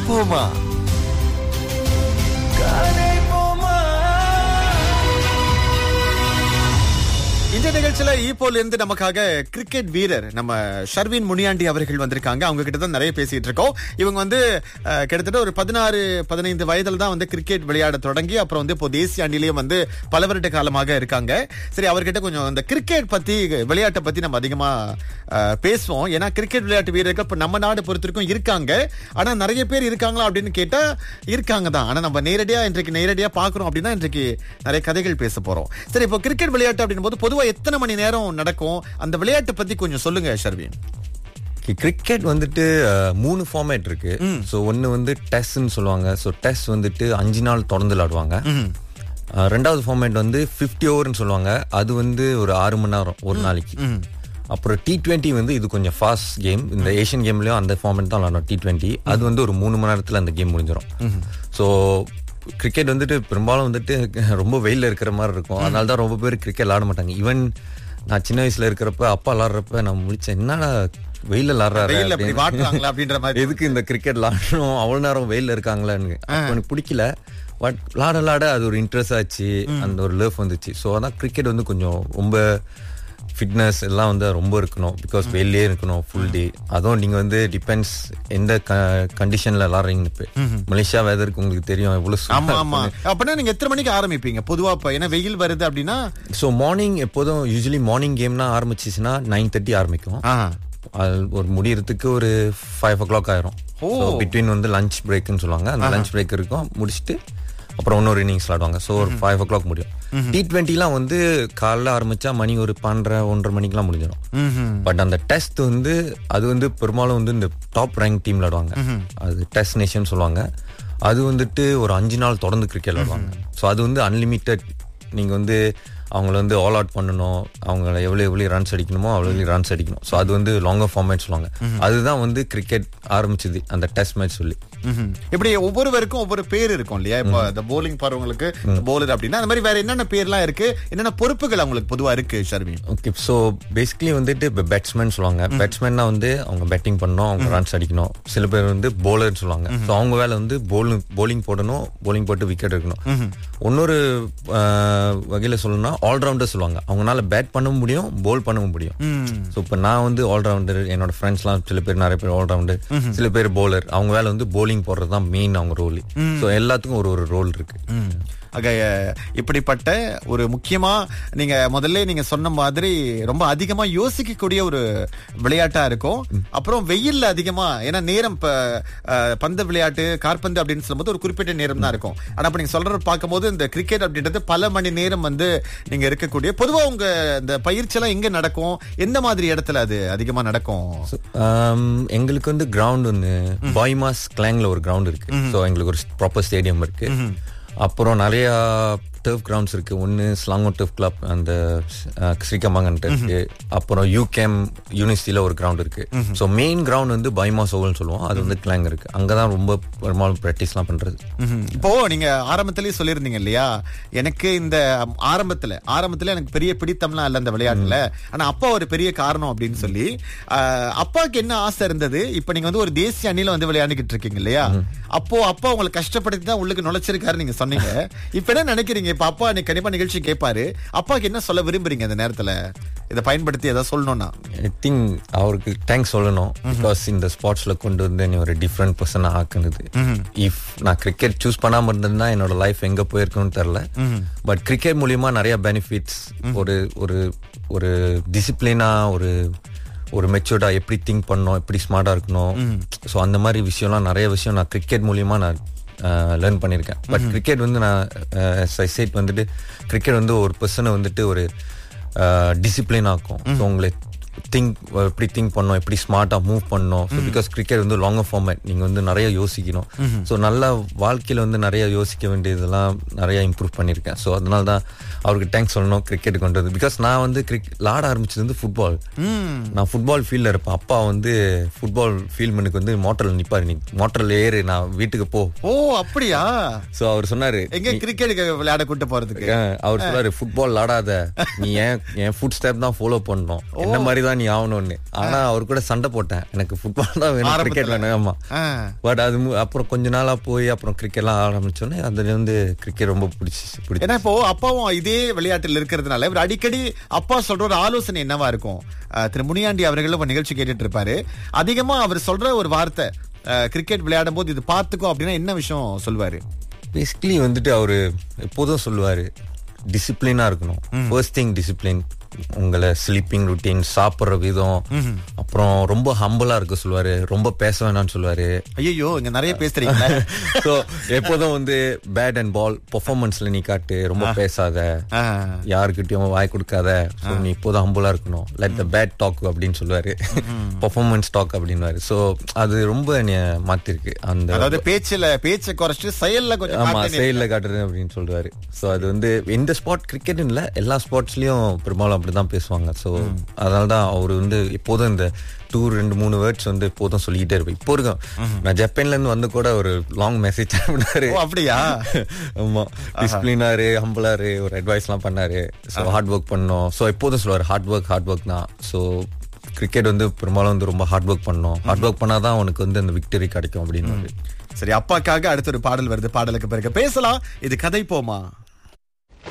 போமா காணே போமா இந்த நிகழ்ச்சியில ஈப்போல இருந்து நமக்காக கிரிக்கெட் வீரர் நம்ம ஷர்வின் முனியாண்டி அவர்கள் வந்திருக்காங்க அவங்க கிட்ட தான் நிறைய பேசிட்டு இருக்கோம் இவங்க வந்து அஹ், கிட்டத்தட்ட ஒரு பதினாறு பதினைந்து வயதுல தான் வந்து கிரிக்கெட் விளையாட தொடங்கி அப்புறம் வந்து இப்போ தேசிய அணிலையும் வந்து பல வருட காலமாக இருக்காங்க சரி அவர்கிட்ட கொஞ்சம் இந்த கிரிக்கெட் பத்தி விளையாட்டை பத்தி நம்ம அதிகமா அஹ், பேசுவோம் ஏன்னா கிரிக்கெட் விளையாட்டு வீரர்கள் இப்ப நம்ம நாடு பொறுத்திருக்கும் இருக்காங்க ஆனா நிறைய பேர் இருக்காங்களா அப்படின்னு கேட்டா இருக்காங்க தான் ஆனா நம்ம நேரடியா இன்றைக்கு நேரடியா பாக்குறோம் அப்படின்னா இன்றைக்கு நிறைய கதைகள் பேச போறோம் சரி இப்போ கிரிக்கெட் விளையாட்டு அப்படின் போது பொதுவா எத்தனை மணி நேரம் நடக்கும் அந்த விளையாட்டை பத்தி கொஞ்சம் சொல்லுங்க ஷர்வின் கிரிக்கெட் வந்துட்டு அஹ், மூணு ஃபார்மேட் இருக்கு ஸோ ஒன்று வந்து டெஸ்ட்னு சொல்லுவாங்க ஸோ டெஸ்ட் வந்துட்டு அஞ்சு நாள் தொடர்ந்து விளாடுவாங்க அஹ், ரெண்டாவது ஃபார்மேட் வந்து ஃபிஃப்டி ஓவர்னு சொல்லுவாங்க அது வந்து ஒரு ஆறு மணி நேரம் ஒரு நாளைக்கு அப்புறம் டி டுவெண்ட்டி வந்து இது கொஞ்சம் ஃபாஸ்ட் கேம் இந்த ஏஷியன் கேம்லயும் அந்த ஃபார்மேட் தான் விளாடணும் டி டுவெண்ட்டி அது வந்து ஒரு மூணு மணி நேரத்தில் அந்த கேம் முடிஞ்சிடும் ஸோ கிரிக்கெட் வந்துட்டு பெரும்பாலும் வந்துட்டு ரொம்ப வெயில்ல இருக்கிற மாதிரி இருக்கும் அதனால தான் ரொம்ப பேர் கிரிக்கெட் விளாட மாட்டாங்க ஈவன் நான் சின்ன வயசுல இருக்கிறப்ப அப்பா விளாடுறப்ப நான் முடிச்சேன் என்னடா வெயில்ல விளாடுறாரு வெயில் அப்படி அப்படின்னு. வாட்டுறாங்களா அப்படின்ற மாதிரி எதுக்கு இந்த கிரிக்கெட் விளாடணும் அவ்வளவு நேரம் வெயில்ல இருக்காங்களான்னு அப்ப எனக்கு பிடிக்கல பட் விளாட விளாட அது ஒரு இன்ட்ரெஸ்ட் ஆச்சு அந்த ஒரு லவ் வந்துச்சு ஸோ அதான் கிரிக்கெட் வந்து கொஞ்சம் ரொம்ப ஃபிட்னஸ் எல்லாம் வந்து ரொம்ப இருக்கணும் பிகாஸ் வெளியே இருக்கணும் ஃபுல் டே அதுவும் நீங்க வந்து டிபெண்ட்ஸ் எந்த கண்டிஷன்ல விளாடுறீங்கன்னு இப்ப. மலேசியா வெதருக்கு உங்களுக்கு தெரியும் எவ்வளவு ஆமா ஆமா அப்படின்னா நீங்க எத்தனை மணிக்கு ஆரம்பிப்பீங்க பொதுவா இப்ப ஏன்னா வெயில் வருது அப்படின்னா ஸோ மார்னிங் எப்போதும் யூஸ்வலி மார்னிங் கேம்னா ஆரம்பிச்சிச்சுன்னா நைன் தேர்ட்டி ஆரம்பிக்கும் ஆ, அது ஒரு முடியறதுக்கு ஒரு ஃபைவ் ஓ கிளாக் ஆயிரும் ஓ. ஸோ பிட்வீன் வந்து லஞ்ச் பிரேக்னு சொல்லுவாங்க அந்த லஞ்ச் பிரேக் இருக்கும் முடிச்சுட்டு அப்புறம் இன்னொரு இன்னிங்ஸ் விளாடுவாங்க ஸோ ஒரு ஃபைவ் ஓ கிளாக் முடியும் டி ட்வெண்ட்டிலாம் வந்து காலைல ஆரம்பிச்சா மணி ஒரு பன்னெண்டரை ஒன்றரை மணிக்கெல்லாம் முடிஞ்சிடும் ம்ஹும். பட் அந்த டெஸ்ட் வந்து அது வந்து பெரும்பாலும் வந்து இந்த டாப் ரேங்க் டீம் விளாடுவாங்க அது டெஸ்ட் நேஷன் சொல்லுவாங்க அது வந்துட்டு ஒரு அஞ்சு நாள் தொடர்ந்து கிரிக்கெட் விளாடுவாங்க ஸோ அது வந்து அன்லிமிட்டெட் நீங்க வந்து அவங்கள வந்து ஆல் அவுட் பண்ணணும் அவங்கள எவ்வளவு எவ்வளவு ரன்ஸ் அடிக்கணுமோ அவ்வளவு ரன்ஸ் அடிக்கணும் ஸோ அது வந்து லாங்கர் ஃபார்மேட் சொல்லுவாங்க அதுதான் வந்து கிரிக்கெட் ஆரம்பிச்சது அந்த டெஸ்ட் மேட்ச் சொல்லி ம்ஹும். இப்படி ஒவ்வொருவருக்கும் ஒவ்வொரு பேர் இருக்கும் இல்லையா இப்போ இந்த போலிங் பாருவங்களுக்கு போலர் அப்படின்னா அந்த மாதிரி வேற என்னென்ன பேர்லாம் இருக்கு என்னென்ன பொறுப்புகள் அவங்களுக்கு பொதுவா இருக்கு ஷர்வின் ஓகே ஸோ பேசிக்கலி வந்துட்டு இப்போ பேட்ஸ்மேன் சொல்லுவாங்க பேட்ஸ்மேன்னா வந்து அவங்க பேட்டிங் பண்ணணும் அவங்க ரன்ஸ் அடிக்கணும் சில பேர் வந்து போலர்னு சொல்லுவாங்க ஸோ அவங்க வேலை வந்து போலிங் போலிங் போடணும் போலிங் போட்டு விக்கெட் எடுக்கணும் இன்னொரு வகையில் சொல்லணும்னா ஆல்ரவுண்டர் சொல்லுவாங்க அவங்களால பேட் பண்ணவும் முடியும் போல் பண்ணவும் முடியும் ஸோ இப்போ நான் வந்து ஆல்ரவுண்டர் என்னோட ஃப்ரெண்ட்ஸ்லாம் சில பேர் நிறைய பேர் ஆல்ரவுண்டர் சில பேர் போலர் அவங்க வேலை வந்து போலிங் போடுறது தான் மெயின் அவங்க ரோல் ஸோ எல்லாத்துக்கும் ஒரு ஒரு ரோல் இருக்கு ஆக இப்படிப்பட்ட ஒரு முக்கியமா நீங்க முதல்ல நீங்க சொன்ன மாதிரி ரொம்ப அதிகமா யோசிக்கக்கூடிய ஒரு விளையாட்டா இருக்கும் அப்புறம் வெயில்ல அதிகமா ஏன்னா நேரம் இப்ப அஹ், பந்து விளையாட்டு காற்பந்து அப்படின்னு சொல்லும்போது ஒரு குறிப்பிட்ட நேரம் தான் இருக்கும் ஆனா இப்ப நீங்க சொல்றது பார்க்கும்போது இந்த கிரிக்கெட் அப்படின்றது பல மணி நேரம் வந்து நீங்க இருக்கக்கூடிய பொதுவா உங்க இந்த பயிற்சி எல்லாம் எங்க நடக்கும் எந்த மாதிரி இடத்துல அது அதிகமா நடக்கும் Um, எங்களுக்கு வந்து கிரவுண்ட் ஒன்று பாய்மாஸ் கிளாங்ல ஒரு கிரவுண்ட் இருக்கு ஸோ எங்களுக்கு ஒரு ப்ராப்பர் ஸ்டேடியம் இருக்கு அப்புறம் நிறைய டர்ஃப் கிரவுண்ட்ஸ் இருக்கு ஒன்று ஸ்லாங்கோ டர்ஃப் கிளப் அந்த அஹ், ஸ்ரீகம்பாங்கன் இருக்கு அப்புறம் யூகேம் யூனிவர்சிட்டியில ஒரு கிரவுண்ட் இருக்கு ஸோ மெயின் கிரவுண்ட் வந்து பைமாஸ் ஓவல்னு சொல்லுவோம் அது வந்து கிளாங் இருக்கு அங்கதான் ரொம்ப பெரும்பாலும் ப்ராக்டிஸ்லாம் பண்றது ம்ஹும். இப்போ நீங்க ஆரம்பத்திலேயே சொல்லியிருந்தீங்க இல்லையா எனக்கு இந்த ஆரம்பத்துல ஆரம்பத்துல எனக்கு பெரிய பிடித்தம்லாம் இல்ல இந்த விளையாட்டுல ஆனா அப்பா ஒரு பெரிய காரணம் அப்படின்னு சொல்லி ஆஹ், அப்பாவுக்கு என்ன ஆசை இருந்தது இப்ப நீங்க வந்து ஒரு தேசிய அணியில வந்து விளையாண்டுகிட்டு இருக்கீங்க இல்லையா அப்போ அப்பா உங்களை கஷ்டப்படுத்தி தான் உள்ளுக்கு நுழைச்சிருக்காரு நீங்க சொன்னீங்க இப்ப என்ன நினைக்கிறீங்க இப்ப அப்பா நீ கண்டிப்பா நிகழ்ச்சி கேட்பாரு அப்பாவுக்கு என்ன சொல்ல விரும்புறீங்க இந்த நேரத்துல இதை பயன்படுத்தி ஏதாவது சொல்லணும்னா ஐ திங்க் அவருக்கு தேங்க்ஸ் சொல்லணும் பிகாஸ் இந்த ஸ்போர்ட்ஸ்ல கொண்டு வந்து நீ ஒரு டிஃப்ரெண்ட் பர்சனா ஆக்குனது இஃப் நான் கிரிக்கெட் சூஸ் பண்ணாம இருந்திருந்தா என்னோட லைஃப் எங்க போயிருக்குன்னு தெரியல பட் கிரிக்கெட் மூலியமா நிறைய பெனிஃபிட்ஸ் ஒரு ஒரு ஒரு டிசிப்ளினா ஒரு ஒரு மெச்சூர்டா எப்படி திங்க் பண்ணணும் எப்படி ஸ்மார்ட்டா இருக்கணும் ஸோ அந்த மாதிரி விஷயம்லாம் நிறைய விஷயம் நான் கிரிக்கெட் மூலியமா நான் லேர்ன் பண்ணியிருக்கேன் பட் கிரிக்கெட் வந்து நான் சைட் வந்துட்டு கிரிக்கெட் வந்து ஒரு பர்சனை வந்துட்டு ஒரு டிசிப்ளின் ஆக்கும் ஸோ உங்களை திங்க் எப்படி திங்க் பண்ணணும் எப்படி ஸ்மார்ட்டாக மூவ் பண்ணணும் ஸோ பிகாஸ் கிரிக்கெட் வந்து லாங்கர் ஃபார்மேட் நீங்கள் வந்து நிறைய யோசிக்கணும் ஸோ நல்ல வாழ்க்கையில் வந்து நிறைய யோசிக்க வேண்டியதெல்லாம் நிறைய இம்ப்ரூவ் பண்ணியிருக்கேன் ஸோ அதனால தான் அவருக்கு தேங்க்ஸ் சொல்லணும் கிரிக்கெட் கொண்டு வந்து பிகாஸ் நான் வந்து கிரிக் விளாட ஆரம்பிச்சது வந்து ஃபுட்பால் நான் ஃபுட்பால் ஃபீல்டில் இருப்பேன் அப்பா வந்து ஃபுட்பால் ஃபீல்டுமனுக்கு வந்து மோட்டரில் நிற்பாரு நீ மோட்டரில் ஏறு நான் வீட்டுக்கு போ ஓ அப்படியா ஸோ அவர் சொன்னாரு எங்க கிரிக்கெட் விளையாட கூட்டு போறதுக்கு ஏன், அவர் சொல்றாரு ஃபுட்பால் ஆடாத நீ ஏன் என் ஃபுட் ஸ்டெப் தான் ஃபாலோ பண்ணணும் என்ன மாதிரி தான் தான் நீ ஆகணும்னு ஆனா அவர் கூட சண்டை போட்டேன் எனக்கு ஃபுட்பால் தான் வேணும் கிரிக்கெட் வேணும் ஆமா ஆ. பட் அது மு- அப்புறம் கொஞ்ச நாளா போய் அப்புறம் கிரிக்கெட்லாம் ஆரம்பிச்சோன்னே அதுல இருந்து கிரிக்கெட் ரொம்ப பிடிச்சி பிடிச்சி ஏன்னா இப்போ அப்பாவும் இதே விளையாட்டில் இருக்கிறதுனால இவர் அடிக்கடி அப்பா சொல்ற ஒரு ஆலோசனை என்னவா இருக்கும் அஹ், திரு முனியாண்டி அவர்களும் ஒரு நிகழ்ச்சி கேட்டுட்டு இருப்பாரு அதிகமா அவர் சொல்ற ஒரு வார்த்தை அஹ், கிரிக்கெட் விளையாடும் போது இது பாத்துக்கோ அப்படின்னா என்ன விஷயம் சொல்லுவாரு பேசிக்கலி வந்துட்டு அவரு எப்போதும் சொல்லுவாரு டிசிப்ளினா இருக்கணும் ஃபர்ஸ்ட் திங் டிசிப்ளின் உங்களை ஸ்லீப்பிங் ருட்டீன் சாப்பிடுற விதம் அப்புறம் ரொம்ப ஹம்பிளா இருக்க சொல்லுவாரு ரொம்ப பேச வேணாம்னு சொல்லுவாரு ஐயோ இங்க நிறைய பேசுறீங்களா ஸோ எப்போதும் வந்து பேட் அண்ட் பால் பெர்ஃபார்மன்ஸ்ல நீ காட்டு ரொம்ப பேசாத ஆ. யாருக்கிட்டயும் வாய் கொடுக்காத ஸோ நீ இப்போதும் ஹம்புலா இருக்கணும் லெட் த பேட் டாக் அப்படின்னு சொல்லுவாரு பெர்ஃபார்மன்ஸ் டாக் அப்படின்னுவாரு ஸோ அது ரொம்ப என்னைய மாத்திருக்கு அந்த அதாவது பேச்சுல பேச்சை குறைச்சிட்டு செயல்ல கொஞ்சம் ஆமா காட்டுன்னு செயல்ல காட்டுறது அப்படின்னு சொல்லுவாரு சோ அது வந்து இந்த ஸ்பாட் கிரிக்கெட் இல்ல எல்லா ஸ்பாட்ஸ்லயும் பெரும்பாலும் அப்படிதான் பேசுவாங்க சோ அதனாலதான் அவரு வந்து எப்போதும் இந்த டூ ரெண்டு மூணு வேர்ட்ஸ் வந்து எப்போதும் சொல்லிக்கிட்டே இருப்பேன் இப்போ இருக்கும் நான் ஜப்பான்ல இருந்து வந்து கூட ஒரு லாங் மெசேஜ் பண்ணாரு ஓ அப்படியா ஆமா டிசிப்ளினாரு ஹம்பிளாரு ஒரு அட்வைஸ் எல்லாம் பண்ணாரு ஸோ ஹார்ட் ஒர்க் பண்ணோம் ஸோ எப்போதும் சொல்லுவாரு ஹார்ட் ஒர்க் ஹார்ட் ஒர்க் தான் ஸோ கிரிக்கெட் வந்து பெரும்பாலும் வந்து ரொம்ப ஹார்ட் ஒர்க் பண்ணணும் ஹார்ட் ஒர்க் பண்ணாதான் உனக்கு வந்து அந்த விக்டரி கிடைக்கும் அப்படின்னு சரி அப்பாக்காக அடுத்த ஒரு பாடல் வருது பாடலுக்கு பிறகு பேசலாம் இது கதை போமா